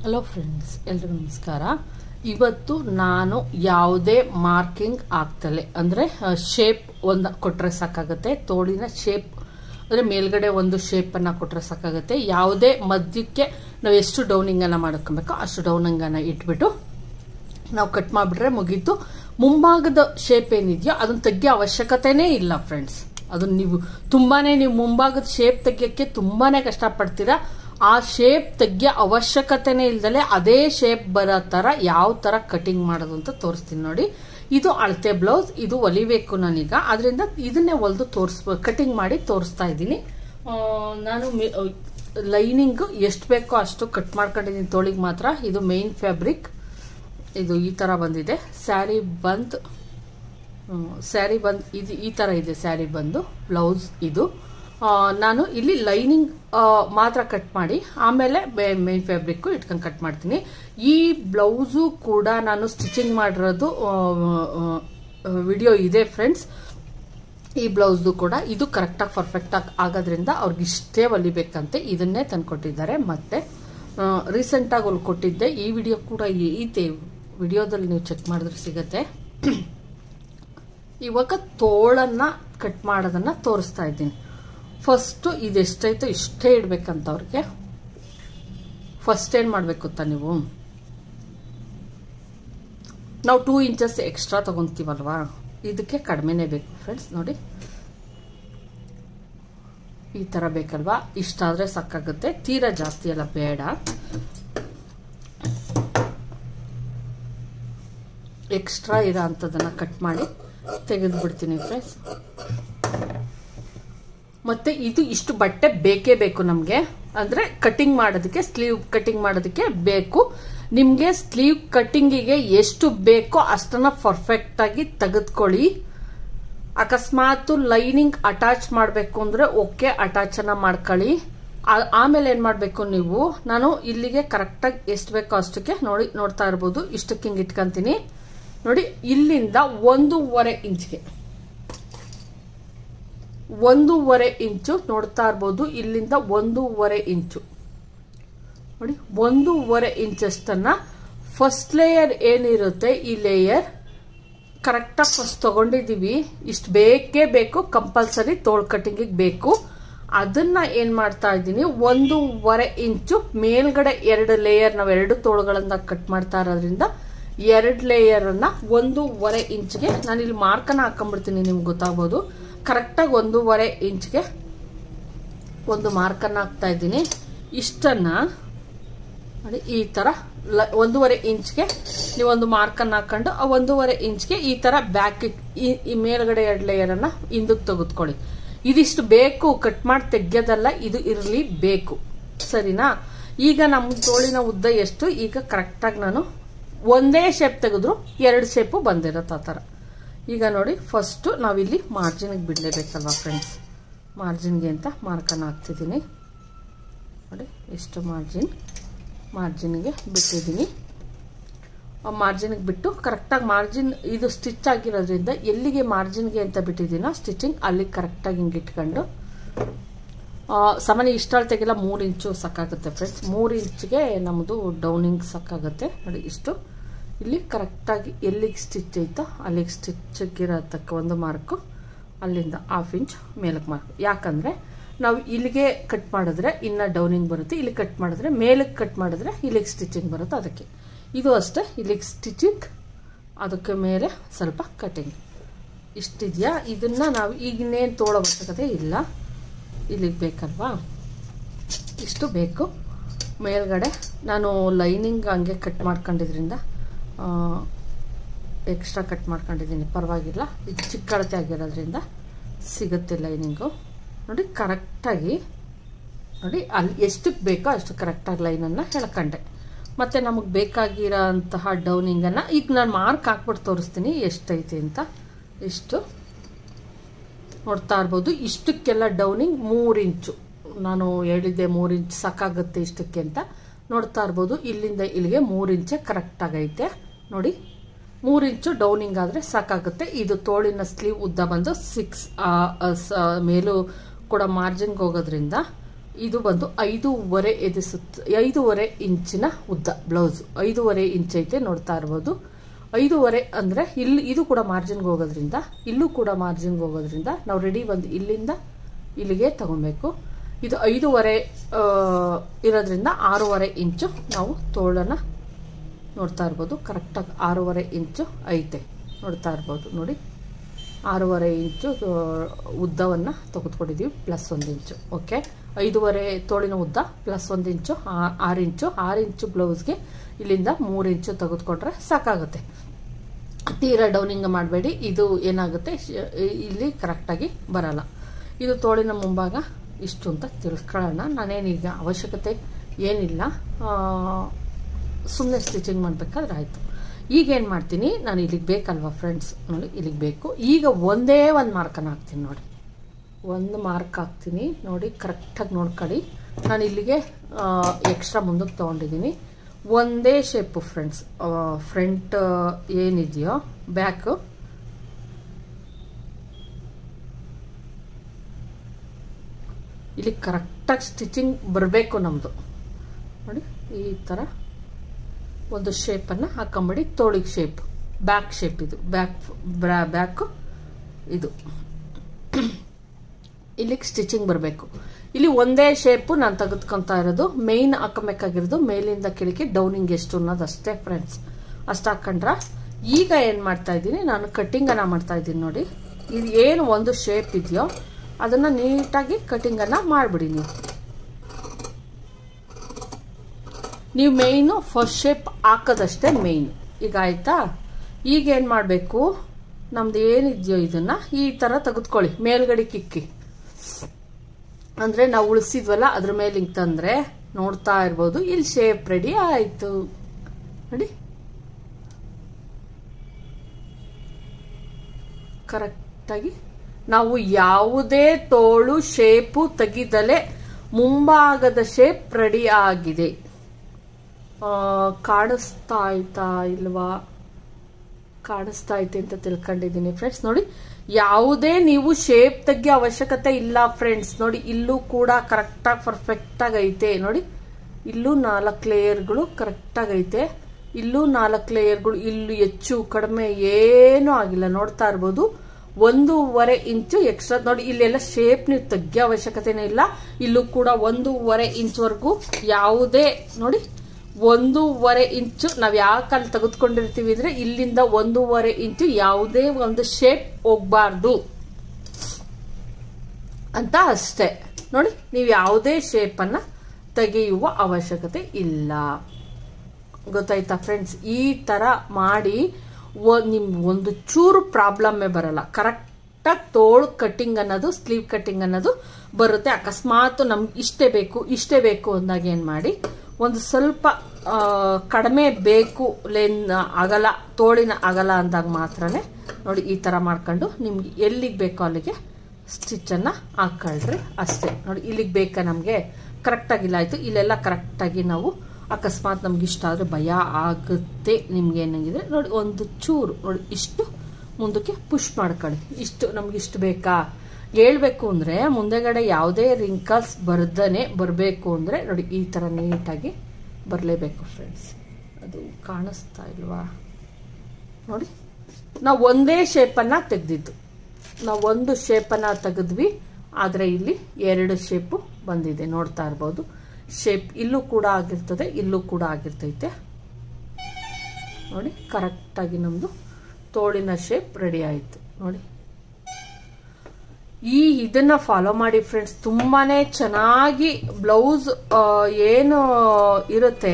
hello friends ಎಲ್ರಿಗೂ ನಮಸ್ಕಾರ ಇವತ್ತು ನಾನು ಯಾವುದೇ ಮಾರ್ಕಿಂಗ್ ಆಗ್ತಲೆ ಅಂದರೆ ಶೇಪ್ ಒಂದು ಕೊಟ್ಟರೆ ಸಾಕಾಗುತ್ತೆ ತೋಳಿನ ಶೇಪ್ ಅಂದರೆ ಮೇಲ್ಗಡೆ ಒಂದು ಶೇಪನ್ನು ಕೊಟ್ಟರೆ ಸಾಕಾಗುತ್ತೆ ಯಾವುದೇ ಮಧ್ಯಕ್ಕೆ ನಾವು ಎಷ್ಟು ಡೌನಿಂಗನ್ನು ಮಾಡ್ಕೊಬೇಕೋ ಅಷ್ಟು ಡೌನಿಂಗನ್ನು ಇಟ್ಬಿಟ್ಟು ನಾವು ಕಟ್ ಮಾಡಿಬಿಟ್ರೆ ಮುಗೀತು ಮುಂಭಾಗದ ಶೇಪ್ ಏನಿದೆಯೋ ಅದನ್ನ ತೆಗಿಯೋ ಅವಶ್ಯಕತೆನೇ ಇಲ್ಲ ಫ್ರೆಂಡ್ಸ್ ಅದನ್ನ ನೀವು ತುಂಬಾನೇ ನೀವು ಮುಂಭಾಗದ ಶೇಪ್ ತೆಗಿಯೋಕ್ಕೆ ತುಂಬಾನೇ ಕಷ್ಟಪಡ್ತೀರಾ ಆ ಶೇಪ್ ತೆಗಿಯೋ ಅವಶ್ಯಕತೆನೇ ಇಲ್ದಲೆ ಅದೇ ಶೇಪ್ ಬರೋ ಥರ ಯಾವ ಥರ ಕಟಿಂಗ್ ಮಾಡೋದು ಅಂತ ತೋರಿಸ್ತೀನಿ ನೋಡಿ ಇದು ಅಳತೆ ಬ್ಲೌಸ್ ಇದು ಹೊಲಿಬೇಕು ನಾನೀಗ ಅದರಿಂದ ಇದನ್ನೇ ಹೊಲಿದು ತೋರಿಸ್ಬೋ ಕಟಿಂಗ್ ಮಾಡಿ ತೋರಿಸ್ತಾ ಇದ್ದೀನಿ ಆ, ನಾನು ಲೈನಿಂಗ್ ಎಷ್ಟು ಬೇಕೋ ಅಷ್ಟು ಕಟ್ ಮಾಡ್ಕೊಂಡಿದ್ದೀನಿ ತೋಳಿಗೆ ಮಾತ್ರ ಇದು ಮೇನ್ ಫ್ಯಾಬ್ರಿಕ್ ಇದು ಈ ಥರ ಬಂದಿದೆ ಸ್ಯಾರಿ ಬಂದ್ ಸ್ಯಾರಿ ಬಂದ್ ಇದು ಈ ಥರ ಇದೆ ಸ್ಯಾರಿ ಬಂದು ಬ್ಲೌಸ್ ಇದು ಆ, ನಾನು ಇಲ್ಲಿ ಲೈನಿಂಗ್ ಮಾತ್ರ ಕಟ್ ಮಾಡಿ ಆಮೇಲೆ ಮೇನ್ ಫ್ಯಾಬ್ರಿಕ್ ಇಟ್ಕೊಂಡು ಕಟ್ ಮಾಡ್ತೀನಿ ಈ ಬ್ಲೌಸು ಕೂಡ ನಾನು ಸ್ಟಿಚಿಂಗ್ ಮಾಡಿರೋದು ವಿಡಿಯೋ ಇದೆ ಫ್ರೆಂಡ್ಸ್ ಈ ಬ್ಲೌಸ್ದು ಕೂಡ ಇದು ಕರೆಕ್ಟಾಗಿ ಪರ್ಫೆಕ್ಟಾಗಿ ಆಗೋದ್ರಿಂದ ಅವ್ರಿಗೆ ಇಷ್ಟೇ ಹೊಲಿಬೇಕಂತೆ ಇದನ್ನೇ ತಂದ್ಕೊಟ್ಟಿದ್ದಾರೆ ಮತ್ತೆ ರೀಸೆಂಟಾಗಿ ಹೊಲ್ಕೊಟ್ಟಿದ್ದೆ ಈ ವಿಡಿಯೋ ಕೂಡ ಐತೆ ವಿಡಿಯೋದಲ್ಲಿ ನೀವು ಚೆಕ್ ಮಾಡಿದ್ರೆ ಸಿಗತ್ತೆ ಇವಾಗ ತೋಳನ್ನ ಕಟ್ ಮಾಡೋದನ್ನ ತೋರಿಸ್ತಾ ಇದ್ದೀನಿ ಫಸ್ಟು ಇದೆಷ್ಟೈತೋ ಇಷ್ಟೇ ಇಡ್ಬೇಕಂತ ಅವ್ರಿಗೆ ಫಸ್ಟ್ ಏನು ಮಾಡಬೇಕು ಗೊತ್ತಾ ನೀವು ನಾವು ಟೂ ಇಂಚಸ್ ಎಕ್ಸ್ಟ್ರಾ ತಗೊಂತೀವಲ್ವಾ ಇದಕ್ಕೆ ಕಡಿಮೆನೇ ಬೇಕು ಫ್ರೆಂಡ್ಸ್ ನೋಡಿ ಈ ಥರ ಬೇಕಲ್ವಾ ಇಷ್ಟಾದರೆ ಸಾಕಾಗುತ್ತೆ ತೀರಾ ಜಾಸ್ತಿ ಎಲ್ಲ ಬೇಡ ಎಕ್ಸ್ಟ್ರಾ ಇರೋ ಅಂಥದ್ದನ್ನ ಕಟ್ ಮಾಡಿ ತೆಗೆದು ಬಿಡ್ತೀನಿ ಫ್ರೆಂಡ್ಸ್ ಮತ್ತೆ ಇದು ಇಷ್ಟು ಬಟ್ಟೆ ಬೇಕೇ ಬೇಕು ನಮಗೆ ಅಂದ್ರೆ ಕಟಿಂಗ್ ಮಾಡೋದಕ್ಕೆ ಸ್ಲೀವ್ ಕಟಿಂಗ್ ಮಾಡೋದಕ್ಕೆ ಬೇಕು ನಿಮಗೆ ಸ್ಲೀವ್ ಕಟಿಂಗಿಗೆ ಎಷ್ಟು ಬೇಕೋ ಅಷ್ಟನ್ನ ಪರ್ಫೆಕ್ಟ್ ಆಗಿ ತೆಗೆದುಕೊಳ್ಳಿ ಅಕಸ್ಮಾತ್ ಲೈನಿಂಗ್ ಅಟ್ಯಾಚ್ ಮಾಡಬೇಕು ಅಂದ್ರೆ ಓಕೆ ಅಟ್ಯಾಚ್ ಅನ್ನ ಮಾಡ್ಕೊಳ್ಳಿ ಆ- ಆಮೇಲೆ ಏನ್ ಮಾಡ್ಬೇಕು ನೀವು ನಾನು ಇಲ್ಲಿಗೆ ಕರೆಕ್ಟಾಗಿ ಎಷ್ಟು ಬೇಕೋ ಅಷ್ಟಕ್ಕೆ ನೋಡಿ ನೋಡ್ತಾ ಇರ್ಬೋದು ಇಷ್ಟಕ್ಕೆ ಹಿಂಗೆ ಇಟ್ಕೊಂತೀನಿ ನೋಡಿ ಇಲ್ಲಿಂದ ಒಂದೂವರೆ ಇಂಚ್ಗೆ ಒಂದೂವರೆ ಇಂಚು ನೋಡ್ತಾ ಇರ್ಬೋದು ಇಲ್ಲಿಂದ ಒಂದೂವರೆ ಇಂಚು ನೋಡಿ ಒಂದೂವರೆ ಇಂಚಷ್ಟನ್ನ ಫಸ್ಟ್ ಲೇಯರ್ ಏನಿರುತ್ತೆ ಈ ಲೇಯರ್ ಕರೆಕ್ಟಾಗಿ ಫಸ್ಟ್ ತಗೊಂಡಿದ್ದೀವಿ ಇಷ್ಟು ಬೇಕೇ ಬೇಕು ಕಂಪಲ್ಸರಿ ತೋಳ್ ಕಟಿಂಗಿಗೆ ಬೇಕು ಅದನ್ನ ಏನ್ ಮಾಡ್ತಾ ಇದ್ದೀನಿ ಒಂದೂವರೆ ಇಂಚು ಮೇಲ್ಗಡೆ ಎರಡು ಲೇಯರ್ ನಾವು ಎರಡು ತೋಳುಗಳನ್ನ ಕಟ್ ಮಾಡ್ತಾ ಇರೋದ್ರಿಂದ ಎರಡು ಲೇಯರ್ ಅನ್ನ ಒಂದೂವರೆ ಇಂಚ್ಗೆ ನಾನು ಇಲ್ಲಿ ಮಾರ್ಕನ್ನ ಹಾಕೊಂಡ್ಬಿಡ್ತೀನಿ ನಿಮ್ಗೆ ಗೊತ್ತಾಗ್ಬೋದು ಕರೆಕ್ಟಾಗಿ ಒಂದೂವರೆ ಇಂಚ್ಗೆ ಒಂದು ಮಾರ್ಕನ್ನ ಹಾಕ್ತಾ ಇದ್ದೀನಿ ಇಷ್ಟನ್ನ ನೋಡಿ ಈ ತರ ಲ- ಒಂದೂವರೆ ಇಂಚ್ಗೆ ನೀವು ಒಂದು ಮಾರ್ಕನ್ನ ಹಾಕೊಂಡು ಆ ಒಂದೂವರೆ ಇಂಚ್ಗೆ ಈ ತರ ಬ್ಯಾಕ್ ಈ ಮೇಲ್ಗಡೆ ಎರಡು ಲೇಯರ್ ಅನ್ನ ಹಿಂದಕ್ಕೆ ತೆಗೆದುಕೊಳ್ಳಿ ಇದಿಷ್ಟು ಬೇಕು ಕಟ್ ಮಾಡಿ ತೆಗ್ಯೋದಲ್ಲ ಇದು ಇರಲಿ ಬೇಕು ಸರಿನಾ ಈಗ ನಮ್ಮ ತೋಳಿನ ಉದ್ದ ಎಷ್ಟು ಈಗ ಕರೆಕ್ಟಾಗಿ ನಾನು ಒಂದೇ ಶೇಪ್ ತೆಗೆದ್ರು ಎರಡು ಶೇಪು ಬಂದಿರತ್ತೆ ಆ ಥರ ಈಗ ನೋಡಿ ಫಸ್ಟು ನಾವಿಲ್ಲಿ ಮಾರ್ಜಿನ್ಗೆ ಬಿಡಲೇಬೇಕಲ್ವಾ ಫ್ರೆಂಡ್ಸ್ ಮಾರ್ಜಿನ್ಗೆ ಅಂತ ಮಾರ್ಕನ್ನ ಹಾಕ್ತಿದ್ದೀನಿ ನೋಡಿ ಎಷ್ಟು ಮಾರ್ಜಿನ್ ಮಾರ್ಜಿನ್ಗೆ ಬಿಟ್ಟಿದ್ದೀನಿ ಆ ಮಾರ್ಜಿನ್ಗೆ ಬಿಟ್ಟು ಕರೆಕ್ಟಾಗಿ ಮಾರ್ಜಿನ್ ಇದು ಸ್ಟಿಚ್ ಆಗಿರೋದ್ರಿಂದ ಎಲ್ಲಿಗೆ ಮಾರ್ಜಿನ್ಗೆ ಅಂತ ಬಿಟ್ಟಿದ್ದೀನೋ ಸ್ಟಿಚಿಂಗ್ ಅಲ್ಲಿಗೆ ಕರೆಕ್ಟಾಗಿ ಹಿಂಗೆ ಇಟ್ಕೊಂಡು ಆ, ಸಾಮಾನ್ಯ ಇಷ್ಟಾಳ್ತೆಗೆಲ್ಲ ಮೂರು ಇಂಚು ಸಾಕಾಗುತ್ತೆ ಫ್ರೆಂಡ್ಸ್ ಮೂರು ಇಂಚ್ಗೆ ನಮ್ಮದು ಡೌನಿಂಗ್ ಸಾಕಾಗುತ್ತೆ ನೋಡಿ ಇಷ್ಟು ಇಲ್ಲಿ ಕರೆಕ್ಟಾಗಿ ಎಲ್ಲಿಗೆ ಸ್ಟಿಚ್ ಐತೋ ಅಲ್ಲಿಗೆ ಸ್ಟಿಚ್ಗಿರೋ ತಕ್ಕ ಒಂದು ಮಾರ್ಕು ಅಲ್ಲಿಂದ ಹಾಫ್ ಇಂಚ್ ಮೇಲಕ್ಕೆ ಮಾರ್ಕ್ ಯಾಕಂದರೆ ನಾವು ಇಲ್ಲಿಗೆ ಕಟ್ ಮಾಡಿದ್ರೆ ಇನ್ನು ಡೌನಿಂಗ್ ಬರುತ್ತೆ ಇಲ್ಲಿ ಕಟ್ ಮಾಡಿದ್ರೆ ಮೇಲಕ್ಕೆ ಕಟ್ ಮಾಡಿದ್ರೆ ಇಲ್ಲಿಗೆ ಸ್ಟಿಚಿಂಗ್ ಬರುತ್ತೆ ಅದಕ್ಕೆ ಇದು ಅಷ್ಟೇ ಇಲ್ಲಿಗೆ ಸ್ಟಿಚಿಂಗ್ ಅದಕ್ಕೆ ಮೇಲೆ ಸ್ವಲ್ಪ ಕಟಿಂಗ್ ಇಷ್ಟಿದೆಯಾ ಇದನ್ನು ನಾವು ಈಗಿನ್ನೇನು ತೋಳೋ ಅವಶ್ಯಕತೆ ಇಲ್ಲ ಇಲ್ಲಿಗೆ ಬೇಕಲ್ವಾ ಇಷ್ಟು ಬೇಕು ಮೇಲ್ಗಡೆ ನಾನು ಲೈನಿಂಗ್ ಹಂಗೆ ಕಟ್ ಮಾಡ್ಕೊಂಡಿದ್ರಿಂದ ಎಕ್ಸ್ಟ್ರಾ ಕಟ್ ಮಾಡ್ಕೊಂಡಿದ್ದೀನಿ ಪರವಾಗಿಲ್ಲ ಇದು ಚಿಕ್ಕ ಅಳತೆ ಆಗಿರೋದ್ರಿಂದ ಸಿಗುತ್ತೆ ಲೈನಿಂಗು ನೋಡಿ ಕರೆಕ್ಟಾಗಿ ನೋಡಿ ಅಲ್ಲಿ ಎಷ್ಟಕ್ಕೆ ಬೇಕೋ ಅಷ್ಟು ಕರೆಕ್ಟಾಗಿ ಲೈನನ್ನು ಎಳ್ಕೊಂಡೆ ಮತ್ತು ನಮಗೆ ಬೇಕಾಗಿರೋ ಅಂತಹ ಡೌನಿಂಗನ್ನು ಈಗ ನಾನು ಮಾರ್ಕ್ ಹಾಕ್ಬಿಟ್ಟು ತೋರಿಸ್ತೀನಿ ಎಷ್ಟೈತೆ ಅಂತ ಇಷ್ಟು ನೋಡ್ತಾ ಇರ್ಬೋದು ಇಷ್ಟಕ್ಕೆಲ್ಲ ಡೌನಿಂಗ್ ಮೂರು ಇಂಚು ನಾನು ಹೇಳಿದ್ದೆ ಮೂರು ಇಂಚ್ ಸಾಕಾಗುತ್ತೆ ಇಷ್ಟಕ್ಕೆ ಅಂತ ನೋಡ್ತಾ ಇರ್ಬೋದು ಇಲ್ಲಿಂದ ಇಲ್ಲಿಗೆ ಮೂರು ಇಂಚೆ ಕರೆಕ್ಟ್ ಆಗೈತೆ ನೋಡಿ ಮೂರು ಇಂಚು ಡೌನಿಂಗ್ ಆದರೆ ಸಾಕಾಗುತ್ತೆ ಇದು ತೋಳಿನ ಸ್ಲೀವ್ ಉದ್ದ ಬಂದು ಸಿಕ್ಸ್ ಮೇಲೂ ಕೂಡ ಮಾರ್ಜಿನ್ಗೆ ಹೋಗೋದ್ರಿಂದ ಇದು ಬಂದು ಐದೂವರೆ ಎದಿಸುತ್ತ ಐದೂವರೆ ಇಂಚಿನ ಉದ್ದ ಬ್ಲೌಸ್ ಐದೂವರೆ ಇಂಚ್ ಐತೆ ನೋಡ್ತಾ ಇರ್ಬೋದು ಐದೂವರೆ ಅಂದರೆ ಇಲ್ಲಿ ಇದು ಕೂಡ ಮಾರ್ಜಿನ್ಗೆ ಹೋಗೋದ್ರಿಂದ ಇಲ್ಲೂ ಕೂಡ ಮಾರ್ಜಿನ್ಗೆ ಹೋಗೋದ್ರಿಂದ ನಾವು ರೆಡಿ ಬಂದು ಇಲ್ಲಿಂದ ಇಲ್ಲಿಗೆ ತಗೊಬೇಕು ಇದು ಐದೂವರೆ ಆ, ಇರೋದ್ರಿಂದ ಆರೂವರೆ ಇಂಚು ನಾವು ತೋಳನ್ನ ನೋಡ್ತಾ ಇರ್ಬೋದು ಕರೆಕ್ಟಾಗಿ ಆರೂವರೆ ಇಂಚು ಐತೆ ನೋಡ್ತಾ ಇರ್ಬೋದು ನೋಡಿ ಆರೂವರೆ ಇಂಚು ಉದ್ದವನ್ನು ತೆಗೆದುಕೊಂಡಿದ್ದೀವಿ ಪ್ಲಸ್ ಒಂದು ಇಂಚು ಓಕೆ ಐದೂವರೆ ತೋಳಿನ ಉದ್ದ ಪ್ಲಸ್ ಒಂದು ಇಂಚು ಆ- ಆರು ಇಂಚು ಆರು ಇಂಚು ಬ್ಲೌಸ್ಗೆ ಇಲ್ಲಿಂದ ಮೂರು ಇಂಚು ತೆಗೆದುಕೊಂಡ್ರೆ ಸಾಕಾಗುತ್ತೆ ತೀರಾ ಡೌನಿಂಗ್ ಮಾಡಬೇಡಿ ಇದು ಏನಾಗುತ್ತೆ ಶ್- ಇಲ್ಲಿ ಕರೆಕ್ಟಾಗಿ ಬರಲ್ಲ ಇದು ತೋಳಿನ ಮುಂಭಾಗ ಇಷ್ಟು ಅಂತ ತಿಳ್ಕೊಳ್ಳೋಣ ನಾನೇನೀಗ ಅವಶ್ಯಕತೆ ಏನಿಲ್ಲ ಸುಮ್ಮನೆ ಸ್ಟಿಚಿಂಗ್ ಮಾಡಬೇಕಾದ್ರೆ ಆಯಿತು ಈಗ ಏನು ಮಾಡ್ತೀನಿ ನಾನು ಇಲ್ಲಿಗೆ ಬೇಕಲ್ವಾ ಫ್ರೆಂಡ್ಸ್ ನೋಡಿ ಇಲ್ಲಿಗೆ ಬೇಕು ಈಗ ಒಂದೇ ಒಂದು ಮಾರ್ಕನ್ನು ಹಾಕ್ತೀನಿ ನೋಡಿ ಒಂದು ಮಾರ್ಕ್ ಹಾಕ್ತೀನಿ ನೋಡಿ ಕರೆಕ್ಟಾಗಿ ನೋಡ್ಕೊಳ್ಳಿ ನಾನು ಇಲ್ಲಿಗೆ ಎಕ್ಸ್ಟ್ರಾ ಮುಂದಕ್ಕೆ ತೊಗೊಂಡಿದ್ದೀನಿ ಒಂದೇ ಶೇಪು ಫ್ರೆಂಡ್ಸ್ ಫ್ರಂಟ್ ಏನಿದೆಯೋ ಬ್ಯಾಕು ಇಲ್ಲಿ ಕರೆಕ್ಟಾಗಿ ಸ್ಟಿಚಿಂಗ್ ಬರಬೇಕು ನಮ್ಮದು ನೋಡಿ ಈ ಥರ ಒಂದು ಶೇಪನ್ನು ಹಾಕೊಂಬಿಡಿ ತೋಳಿಗೆ ಶೇಪ್ ಬ್ಯಾಕ್ ಶೇಪ್ ಇದು ಬ್ಯಾಕ್ ಬ್ಯಾಕು ಇದು ಇಲ್ಲಿಗೆ ಸ್ಟಿಚಿಂಗ್ ಬರಬೇಕು ಇಲ್ಲಿ ಒಂದೇ ಶೇಪು ನಾನು ತೆಗೆದುಕೊಂತಾ ಇರೋದು ಮೇಯ್ನ್ ಹಾಕಬೇಕಾಗಿರೋದು ಮೇಲಿಂದ ಕೆಳಗೆ ಡೌನಿಂಗ್ ಎಷ್ಟು ಅನ್ನೋದು ಅಷ್ಟೇ ಫ್ರೆಂಡ್ಸ್ ಅಷ್ಟು ಹಾಕೊಂಡ್ರ ಈಗ ಏನು ಮಾಡ್ತಾ ಇದ್ದೀನಿ ನಾನು ಕಟ್ಟಿಂಗನ್ನು ಮಾಡ್ತಾ ಇದ್ದೀನಿ ನೋಡಿ ಇದು ಏನು ಒಂದು ಶೇಪ್ ಇದೆಯೋ ಅದನ್ನು ನೀಟಾಗಿ ಕಟ್ಟಿಂಗನ್ನು ಮಾಡಿಬಿಡಿ ನೀವು ನೀವು ಮೇಯ್ನು ಫಸ್ಟ್ ಶೇಪ್ ಹಾಕೋದಷ್ಟೇ ಮೇಯ್ನ್ ಈಗ ಆಯ್ತಾ ಈಗ ಏನು ಮಾಡಬೇಕು ನಮ್ದು ಏನಿದೆಯೋ ಇದನ್ನ ಈ ಥರ ತೆಗೆದುಕೊಳ್ಳಿ ಮೇಲ್ಗಡೆ ಕಿಕ್ಕಿ ಅಂದರೆ ನಾವು ಉಳಿಸಿದ್ವಲ್ಲ ಅದ್ರ ಮೇಲೆ ಹಿಂಗೆ ತಂದರೆ ನೋಡ್ತಾ ಇರ್ಬೋದು ಇಲ್ಲಿ ಶೇಪ್ ರೆಡಿ ಆಯಿತು ನೋಡಿ ಕರೆಕ್ಟಾಗಿ ನಾವು ಯಾವುದೇ ತೋಳು ಶೇಪು ತೆಗಿದಲೆ ಮುಂಭಾಗದ ಶೇಪ್ ರೆಡಿ ಆಗಿದೆ ಆ, ಕಾಣಿಸ್ತಾ ಆಯ್ತಾ ಇಲ್ವಾ ಕಾಣಿಸ್ತಾ ಐತೆ ಅಂತ ತಿಳ್ಕೊಂಡಿದ್ದೀನಿ ಫ್ರೆಂಡ್ಸ್ ನೋಡಿ ಯಾವುದೇ ನೀವು ಶೇಪ್ ತೆಗಿಯೋ ಅವಶ್ಯಕತೆ ಇಲ್ಲ ಫ್ರೆಂಡ್ಸ್ ನೋಡಿ ಇಲ್ಲೂ ಕೂಡ ಕರೆಕ್ಟಾಗಿ ಪರ್ಫೆಕ್ಟಾಗಿ ಐತೆ ನೋಡಿ ಇಲ್ಲೂ ನಾಲ್ಕು ಲೇಯರ್ಗಳು ಕರೆಕ್ಟಾಗಿ ಐತೆ ಇಲ್ಲೂ ನಾಲ್ಕು ಲೇಯರ್ಗಳು ಇಲ್ಲೂ ಹೆಚ್ಚು ಕಡಿಮೆ ಏನೂ ಆಗಿಲ್ಲ ನೋಡ್ತಾ ಇರ್ಬೋದು ಒಂದೂವರೆ ಇಂಚು ಎಕ್ಸ್ಟ್ರಾ ನೋಡಿ ಇಲ್ಲೆಲ್ಲ ಶೇಪ್ ನೀವು ತೆಗಿಯೋ ಅವಶ್ಯಕತೆನೇ ಇಲ್ಲ ಇಲ್ಲೂ ಕೂಡ ಒಂದೂವರೆ ಇಂಚ್ವರೆಗೂ ಯಾವುದೇ ನೋಡಿ ಒಂದೂವರೆ ಇಂಚು ನಾವು ಯಾವ ಕಾಲ ತೆಗೆದುಕೊಂಡಿರ್ತೀವಿ ಅಂದ್ರೆ ಇಲ್ಲಿಂದ ಒಂದೂವರೆ ಇಂಚು ಯಾವುದೇ ಒಂದು ಶೇಪ್ ಹೋಗ್ಬಾರ್ದು ಅಂತ ಅಷ್ಟೇ ನೋಡಿ ನೀವು ಯಾವುದೇ ಶೇಪನ್ನ ತೆಗೆಯುವ ಅವಶ್ಯಕತೆ ಇಲ್ಲ ಗೊತ್ತಾಯ್ತಾ ಫ್ರೆಂಡ್ಸ್ ಈ ತರ ಮಾಡಿ ಒ- ನಿಮ್ ಒಂದು ಚೂರು ಪ್ರಾಬ್ಲಮ್ಮೇ ಬರಲ್ಲ ಕರೆಕ್ಟಾಗಿ ತೋಳು ಕಟ್ಟಿಂಗ್ ಅನ್ನೋದು ಸ್ಲೀವ್ ಕಟ್ಟಿಂಗ್ ಅನ್ನೋದು ಬರುತ್ತೆ ಅಕಸ್ಮಾತ್ ನಮ್ಗೆ ಇಷ್ಟೇ ಬೇಕು ಇಷ್ಟೇ ಬೇಕು ಅಂದಾಗ ಏನು ಮಾಡಿ ಒಂದು ಸ್ವಲ್ಪ ಆ, ಕಡಿಮೆ ಬೇಕು ಲೆನ್ ಅಗಲ ತೋಳಿನ ಅಗಲ ಅಂದಾಗ ಮಾತ್ರನೇ ನೋಡಿ ಈ ಥರ ಮಾಡ್ಕೊಂಡು ನಿಮ್ಗೆ ಎಲ್ಲಿಗೆ ಬೇಕೋ ಅಲ್ಲಿಗೆ ಸ್ಟಿಚ್ಚನ್ನು ಹಾಕೊಳ್ರಿ ಅಷ್ಟೇ ನೋಡಿ ಇಲ್ಲಿಗೆ ಬೇಕಾ ನಮಗೆ ಕರೆಕ್ಟಾಗಿಲ್ಲ ಆಯಿತು ಇಲ್ಲೆಲ್ಲ ಕರೆಕ್ಟಾಗಿ ನಾವು ಅಕಸ್ಮಾತ್ ನಮ್ಗೆ ಇಷ್ಟ ಆದರೆ ಭಯ ಆಗುತ್ತೆ ನಿಮ್ಗೆ ಏನಾಗಿದ್ರೆ ನೋಡಿ ಒಂದು ಚೂರು ನೋಡಿ ಇಷ್ಟು ಮುಂದಕ್ಕೆ ಪುಷ್ ಮಾಡ್ಕೊಳ್ಳಿ ಇಷ್ಟು ನಮ್ಗೆ ಇಷ್ಟು ಬೇಕಾ ಹೇಳ್ಬೇಕು ಅಂದರೆ ಮುಂದೆಗಡೆ ಯಾವುದೇ ರಿಂಕಲ್ಸ್ ಬರ್ದನೆ ಬರಬೇಕು ಅಂದರೆ ನೋಡಿ ಈ ಥರ ನೀಟಾಗಿ ಬರಲೇಬೇಕು ಫ್ರೆಂಡ್ಸ್ ಅದು ಕಾಣಿಸ್ತಾ ಇಲ್ವಾ ನೋಡಿ ನಾವು ಒಂದೇ ಶೇಪನ್ನು ತೆಗೆದಿದ್ದು ನಾವು ಒಂದು ಶೇಪನ್ನು ತೆಗೆದ್ವಿ ಆದರೆ ಇಲ್ಲಿ ಎರಡು ಶೇಪು ಬಂದಿದೆ ನೋಡ್ತಾ ಇರ್ಬೋದು ಶೇಪ್ ಇಲ್ಲೂ ಕೂಡ ಆಗಿರ್ತದೆ ಇಲ್ಲೂ ಕೂಡ ಆಗಿರ್ತೈತೆ ನೋಡಿ ಕರೆಕ್ಟಾಗಿ ನಮ್ಮದು ತೋಳಿನ ಶೇಪ್ ರೆಡಿ ಆಯಿತು ನೋಡಿ ಈ ಇದನ್ನ ಫಾಲೋ ಮಾಡಿ ಫ್ರೆಂಡ್ಸ್ ತುಂಬಾನೇ ಚೆನ್ನಾಗಿ ಬ್ಲೌಸ್ ಏನು ಇರುತ್ತೆ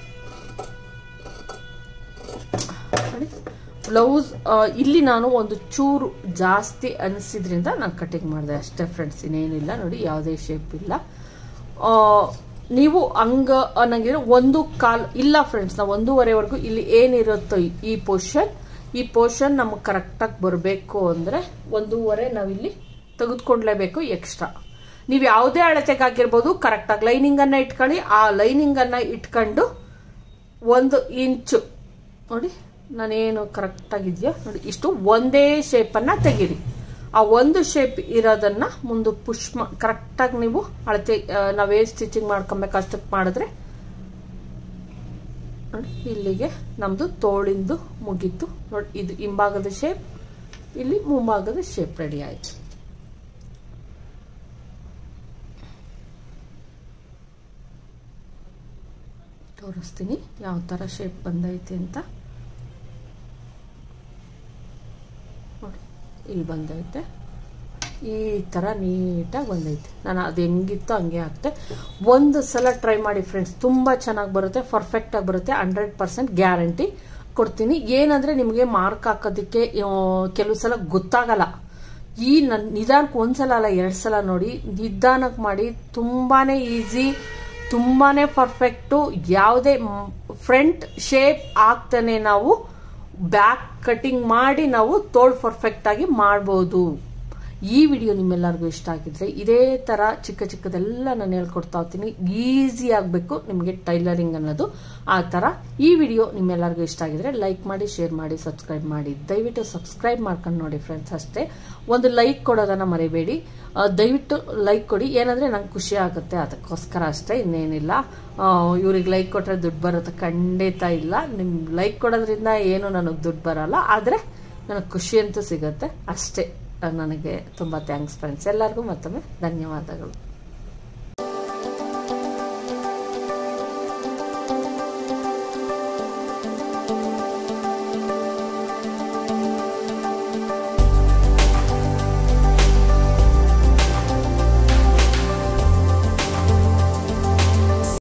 ನೋಡಿ ಬ್ಲೌಸ್ ಇಲ್ಲಿ ನಾನು ಒಂದು ಚೂರು ಜಾಸ್ತಿ ಅನಿಸಿದ್ರಿಂದ ನಾನು ಕಟಿಂಗ್ ಮಾಡಿದೆ ಅಷ್ಟೇ ಫ್ರೆಂಡ್ಸ್ ಇನ್ನೇನಿಲ್ಲ ನೋಡಿ ಯಾವುದೇ ಶೇಪ್ ಇಲ್ಲ ಆ, ನೀವು ಹಂಗ ಅನ್ನಂಗಿದ್ರೆ ಒಂದು ಕಾಲ್ ಇಲ್ಲ ಫ್ರೆಂಡ್ಸ್ ನಾವು ಒಂದೂವರೆವರೆಗೂ ಇಲ್ಲಿ ಏನಿರುತ್ತೋ ಈ- ಈ ಪೋರ್ಷನ್ ಈ ಪೋರ್ಷನ್ ನಮಗೆ ಕರೆಕ್ಟಾಗಿ ಬರಬೇಕು ಅಂದರೆ ಒಂದೂವರೆ ನಾವಿಲ್ಲಿ ತೆಗೆದುಕೊಂಡ್ಲೇಬೇಕು ಎಕ್ಸ್ಟ್ರಾ ನೀವು ಯಾವುದೇ ಅಳತೆಗಾಗಿರ್ಬೋದು ಕರೆಕ್ಟಾಗಿ ಲೈನಿಂಗನ್ನು ಇಟ್ಕೊಳ್ಳಿ ಆ ಲೈನಿಂಗನ್ನು ಇಟ್ಕೊಂಡು ಒಂದು ಇಂಚು ನೋಡಿ ನಾನೇನು ಕರೆಕ್ಟಾಗಿದೆಯೋ ನೋಡಿ ಇಷ್ಟು ಒಂದೇ ಶೇಪನ್ನು ತೆಗೀರಿ ಆ ಒಂದು ಶೇಪ್ ಇರೋದನ್ನ ಮುಂದೆ ಪುಷ್ ಕರೆಕ್ಟಾಗಿ ನೀವು ಅಳತೆ ನಾವೇನು ಸ್ಟಿಚಿಂಗ್ ಮಾಡ್ಕೊಬೇಕು ಅಷ್ಟಕ್ಕೆ ಮಾಡಿದ್ರೆ ನೋಡಿ ಇಲ್ಲಿಗೆ ನಮ್ಮದು ತೋಳಿಂದು ಮುಗೀತು ನೋಡಿ ಇದು ಹಿಂಭಾಗದ ಶೇಪ್ ಇಲ್ಲಿ ಮುಂಭಾಗದ ಶೇಪ್ ರೆಡಿ ಆಯಿತು ತೋರಿಸ್ತೀನಿ ಯಾವ ಥರ ಶೇಪ್ ಬಂದೈತೆ ಅಂತ ನೋಡಿ ಇಲ್ಲಿ ಬಂದೈತೆ ಈ ಥರ ನೀಟಾಗಿ ಬಂದೈತೆ ನಾನು ಅದು ಹೆಂಗಿತ್ತು ಹಂಗೆ ಹಾಕ್ತೆ ಒಂದು ಸಲ ಟ್ರೈ ಮಾಡಿ ಫ್ರೆಂಡ್ಸ್ ತುಂಬ ಚೆನ್ನಾಗಿ ಬರುತ್ತೆ ಪರ್ಫೆಕ್ಟಾಗಿ ಬರುತ್ತೆ ಹಂಡ್ರೆಡ್ ಪರ್ಸೆಂಟ್ ಗ್ಯಾರಂಟಿ ಕೊಡ್ತೀನಿ ಏನಂದರೆ ನಿಮಗೆ ಮಾರ್ಕ್ ಹಾಕೋದಕ್ಕೆ ಕೆಲವು ಸಲ ಗೊತ್ತಾಗಲ್ಲ ಈ ನನ್ನ ನಿಧಾನಕ್ಕೆ ಒಂದ್ಸಲ ಅಲ್ಲ ಎರಡು ಸಲ ನೋಡಿ ನಿಧಾನಕ್ಕೆ ಮಾಡಿ ತುಂಬಾ ಈಸಿ ತುಂಬಾ ಪರ್ಫೆಕ್ಟು ಯಾವುದೇ ಫ್ರಂಟ್ ಶೇಪ್ ಆಗ್ತಾನೆ ನಾವು ಬ್ಯಾಕ್ ಕಟಿಂಗ್ ಮಾಡಿ ನಾವು ತೋಳ್ ಪರ್ಫೆಕ್ಟ್ ಆಗಿ ಮಾಡ್ಬೋದು ಈ ವಿಡಿಯೋ ನಿಮ್ಮೆಲ್ಲರಿಗೂ ಇಷ್ಟ ಆಗಿದ್ರೆ ಇದೇ ಥರ ಚಿಕ್ಕ ಚಿಕ್ಕದೆಲ್ಲ ನಾನು ಹೇಳ್ಕೊಡ್ತಾ ಹೋಗ್ತೀನಿ ಈಸಿ ಆಗಬೇಕು ನಿಮಗೆ ಟೈಲರಿಂಗ್ ಅನ್ನೋದು ಆ ಥರ ಈ ವಿಡಿಯೋ ನಿಮ್ಮೆಲ್ಲರಿಗೂ ಇಷ್ಟ ಆಗಿದ್ರೆ ಲೈಕ್ ಮಾಡಿ ಶೇರ್ ಮಾಡಿ ಸಬ್ಸ್ಕ್ರೈಬ್ ಮಾಡಿ ದಯವಿಟ್ಟು ಸಬ್ಸ್ಕ್ರೈಬ್ ಮಾಡ್ಕೊಂಡು ನೋಡಿ ಫ್ರೆಂಡ್ಸ್ ಅಷ್ಟೇ ಒಂದು ಲೈಕ್ ಕೊಡೋದನ್ನು ಮರಿಬೇಡಿ ದಯವಿಟ್ಟು ಲೈಕ್ ಕೊಡಿ ಏನಂದರೆ ನಂಗೆ ಖುಷಿ ಆಗುತ್ತೆ ಅದಕ್ಕೋಸ್ಕರ ಅಷ್ಟೇ ಇನ್ನೇನಿಲ್ಲ ಇವ್ರಿಗೆ ಲೈಕ್ ಕೊಟ್ಟರೆ ದುಡ್ಡು ಬರುತ್ತೆ ಖಂಡಿತ ಇಲ್ಲ ನಿಮ್ಮ ಲೈಕ್ ಕೊಡೋದ್ರಿಂದ ಏನು ನನಗೆ ದುಡ್ಡು ಬರಲ್ಲ ಆದರೆ ನನಗೆ ಖುಷಿ ಅಂತೂ ಸಿಗುತ್ತೆ ಅಷ್ಟೇ ನನಗೆ ತುಂಬ ಥ್ಯಾಂಕ್ಸ್ ಫ್ರೆಂಡ್ಸ್ ಎಲ್ಲರಿಗೂ ಮತ್ತೊಮ್ಮೆ ಧನ್ಯವಾದಗಳು